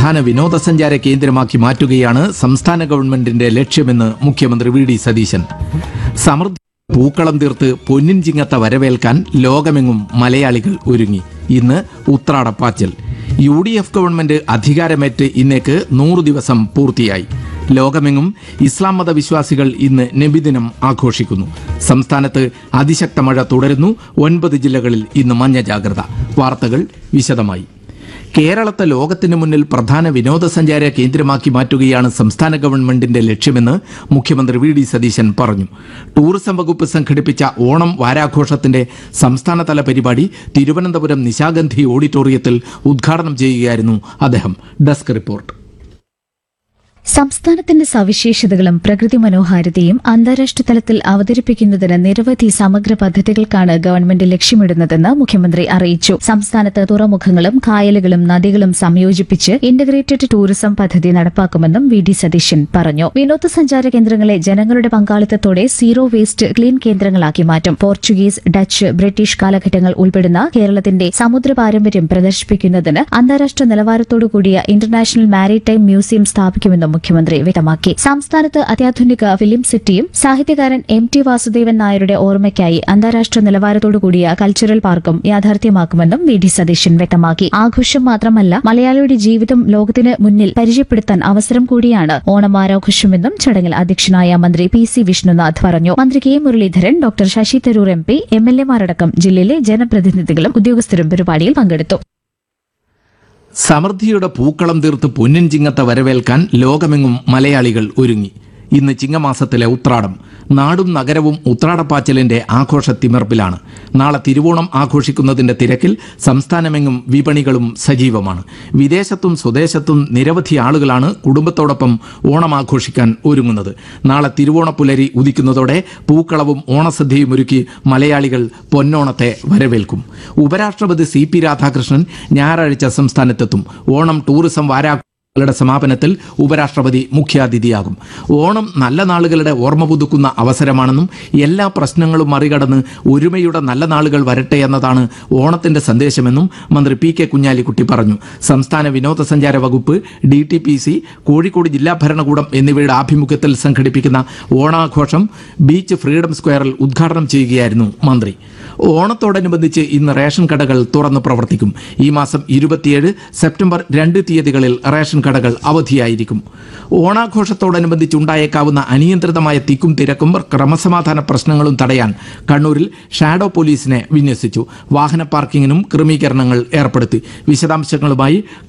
പ്രധാന വിനോദസഞ്ചാര കേന്ദ്രമാക്കി മാറ്റുകയാണ് സംസ്ഥാന ഗവൺമെന്റിന്റെ ലക്ഷ്യമെന്ന് മുഖ്യമന്ത്രി വി ഡി സതീശൻ സമൃദ്ധി പൂക്കളം തീർത്ത് പൊന്നിൻ ചിങ്ങത്ത വരവേൽക്കാൻ ലോകമെങ്ങും മലയാളികൾ ഒരുങ്ങി ഇന്ന് ഉത്രാടപ്പാച്ചൽ യു ഡി എഫ് ഗവൺമെന്റ് അധികാരമേറ്റ് ഇന്നേക്ക് നൂറു ദിവസം പൂർത്തിയായി ലോകമെങ്ങും ഇസ്ലാം മത വിശ്വാസികൾ ഇന്ന് നബിദിനം ആഘോഷിക്കുന്നു സംസ്ഥാനത്ത് അതിശക്ത മഴ തുടരുന്നു ഒൻപത് ജില്ലകളിൽ ഇന്ന് മഞ്ഞ ജാഗ്രത വാർത്തകൾ വിശദമായി കേരളത്തെ ലോകത്തിന് മുന്നിൽ പ്രധാന വിനോദസഞ്ചാര കേന്ദ്രമാക്കി മാറ്റുകയാണ് സംസ്ഥാന ഗവൺമെന്റിന്റെ ലക്ഷ്യമെന്ന് മുഖ്യമന്ത്രി വി ഡി സതീശൻ പറഞ്ഞു ടൂറിസം വകുപ്പ് സംഘടിപ്പിച്ച ഓണം വാരാഘോഷത്തിന്റെ സംസ്ഥാനതല പരിപാടി തിരുവനന്തപുരം നിശാഗന്ധി ഓഡിറ്റോറിയത്തിൽ ഉദ്ഘാടനം ചെയ്യുകയായിരുന്നു അദ്ദേഹം ഡെസ്ക് റിപ്പോർട്ട് സംസ്ഥാനത്തിന്റെ സവിശേഷതകളും പ്രകൃതി മനോഹാരിതയും അന്താരാഷ്ട്ര തലത്തിൽ അവതരിപ്പിക്കുന്നതിന് നിരവധി സമഗ്ര പദ്ധതികൾക്കാണ് ഗവൺമെന്റ് ലക്ഷ്യമിടുന്നതെന്ന് മുഖ്യമന്ത്രി അറിയിച്ചു സംസ്ഥാനത്ത് തുറമുഖങ്ങളും കായലുകളും നദികളും സംയോജിപ്പിച്ച് ഇന്റഗ്രേറ്റഡ് ടൂറിസം പദ്ധതി നടപ്പാക്കുമെന്നും വി ഡി സതീശൻ പറഞ്ഞു വിനോദസഞ്ചാര കേന്ദ്രങ്ങളെ ജനങ്ങളുടെ പങ്കാളിത്തത്തോടെ സീറോ വേസ്റ്റ് ക്ലീൻ കേന്ദ്രങ്ങളാക്കി മാറ്റും പോർച്ചുഗീസ് ഡച്ച് ബ്രിട്ടീഷ് കാലഘട്ടങ്ങൾ ഉൾപ്പെടുന്ന കേരളത്തിന്റെ സമുദ്ര പാരമ്പര്യം പ്രദർശിപ്പിക്കുന്നതിന് അന്താരാഷ്ട്ര നിലവാരത്തോടുകൂടിയ ഇന്റർനാഷണൽ മാരിടൈം മ്യൂസിയം സ്ഥാപിക്കുമെന്നും മുഖ്യമന്ത്രി വ്യക്തമാക്കി സംസ്ഥാനത്ത് അത്യാധുനിക ഫിലിം സിറ്റിയും സാഹിത്യകാരൻ എം ടി വാസുദേവൻ നായരുടെ ഓർമ്മയ്ക്കായി അന്താരാഷ്ട്ര നിലവാരത്തോടുകൂടിയ കൾച്ചറൽ പാർക്കും യാഥാർത്ഥ്യമാക്കുമെന്നും വി ഡി സതീശൻ വ്യക്തമാക്കി ആഘോഷം മാത്രമല്ല മലയാളിയുടെ ജീവിതം ലോകത്തിന് മുന്നിൽ പരിചയപ്പെടുത്താൻ അവസരം കൂടിയാണ് ഓണം ആരാഘോഷമെന്നും ചടങ്ങിൽ അധ്യക്ഷനായ മന്ത്രി പി സി വിഷ്ണുനാഥ് പറഞ്ഞു മന്ത്രി K Muraleedharan doctor Sasi Tharoor M P M L എമാരടക്കം ജില്ലയിലെ ജനപ്രതിനിധികളും ഉദ്യോഗസ്ഥരും പരിപാടിയിൽ പങ്കെടുത്തു സമൃദ്ധിയുടെ പൂക്കളം തീർത്ത് പൊന്നിൻ ചിങ്ങത്തെ വരവേൽക്കാൻ ലോകമെങ്ങും മലയാളികൾ ഒരുങ്ങി ഇന്ന് ചിങ്ങമാസത്തിലെ ഉത്രാടം നാടും നഗരവും ഉത്രാടപ്പാച്ചലിന്റെ ആഘോഷ തിമിർപ്പിലാണ് നാളെ തിരുവോണം ആഘോഷിക്കുന്നതിന്റെ തിരക്കിൽ സംസ്ഥാനമെങ്ങും വിപണികളും സജീവമാണ് വിദേശത്തും സ്വദേശത്തും നിരവധി ആളുകളാണ് കുടുംബത്തോടൊപ്പം ഓണം ആഘോഷിക്കാൻ ഒരുങ്ങുന്നത് നാളെ തിരുവോണപ്പുലരി ഉദിക്കുന്നതോടെ പൂക്കളവും ഓണസദ്യയും ഒരുക്കി മലയാളികൾ പൊന്നോണത്തെ വരവേൽക്കും ഉപരാഷ്ട്രപതി സി പി രാധാകൃഷ്ണൻ ഞായറാഴ്ച സംസ്ഥാനത്തെത്തും ഓണം ടൂറിസം വാരാ ളുടെ സമാപനത്തിൽ ഉപരാഷ്ട്രപതി മുഖ്യാതിഥിയാകും ഓണം നല്ല നാളുകളുടെ ഓർമ്മ പുതുക്കുന്ന അവസരമാണെന്നും എല്ലാ പ്രശ്നങ്ങളും മറികടന്ന് ഒരുമയുടെ നല്ല നാളുകൾ വരട്ടെ എന്നതാണ് ഓണത്തിന്റെ സന്ദേശമെന്നും മന്ത്രി പി കെ കുഞ്ഞാലിക്കുട്ടി പറഞ്ഞു സംസ്ഥാന വിനോദസഞ്ചാര വകുപ്പ് D T P C Kozhikode ജില്ലാ ഭരണകൂടം എന്നിവയുടെ ആഭിമുഖ്യത്തിൽ സംഘടിപ്പിക്കുന്ന ഓണാഘോഷം ബീച്ച് ഫ്രീഡം സ്ക്വയറിൽ ഉദ്ഘാടനം ചെയ്യുകയായിരുന്നു മന്ത്രി ഓണത്തോടനുബന്ധിച്ച് ഇന്ന് റേഷൻ കടകൾ തുറന്ന് പ്രവർത്തിക്കും ഈ മാസം ഇരുപത്തിയേഴ് സെപ്റ്റംബർ രണ്ട് തീയതികളിൽ റേഷൻ കടകൾ അവധിയായിരിക്കും ഓണാഘോഷത്തോടനുബന്ധിച്ച് ഉണ്ടായേക്കാവുന്ന അനിയന്ത്രിതമായ തിക്കും തിരക്കും ക്രമസമാധാന പ്രശ്നങ്ങളും തടയാൻ കണ്ണൂരിൽ ഷാഡോ പോലീസിനെ വിന്യസിച്ചു വാഹന പാർക്കിങ്ങിനും ക്രമീകരണങ്ങൾ ഏർപ്പെടുത്തി വിശദാംശങ്ങളുമായി